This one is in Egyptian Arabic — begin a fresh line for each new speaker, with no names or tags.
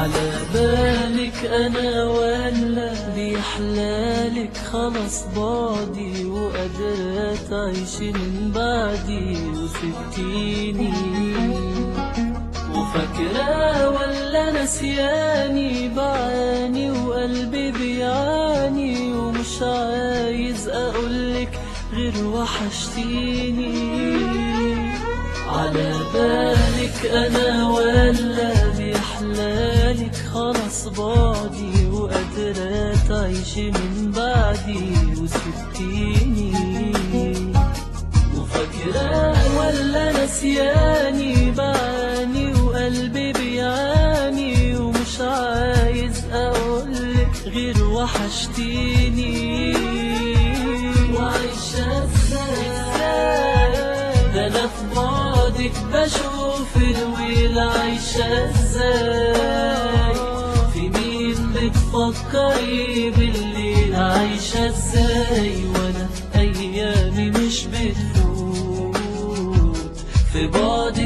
على بالك انا ولا بيحلالك خلص بعدي وقادرة تعيشي من بعدي وسبتيني وفاكرة ولا نسياني بعاني وقلبي بيعاني ومش عايز اقولك غير وحشتيني على بالك انا ولا بيحلالك خلاص بعدي وقادرة تعيشي من بعدي وسبتيني وفاكرة ولا نسياني بعاني وقلبي بيعاني ومش عايز اقولك غير وحشتيني وعايشة ازاي ده انا في بعدك بشوف الويل عايشة ازاي في مين بتفكري بالليل عايشة ازاي وانا ايامي مش بتفوت في بعدك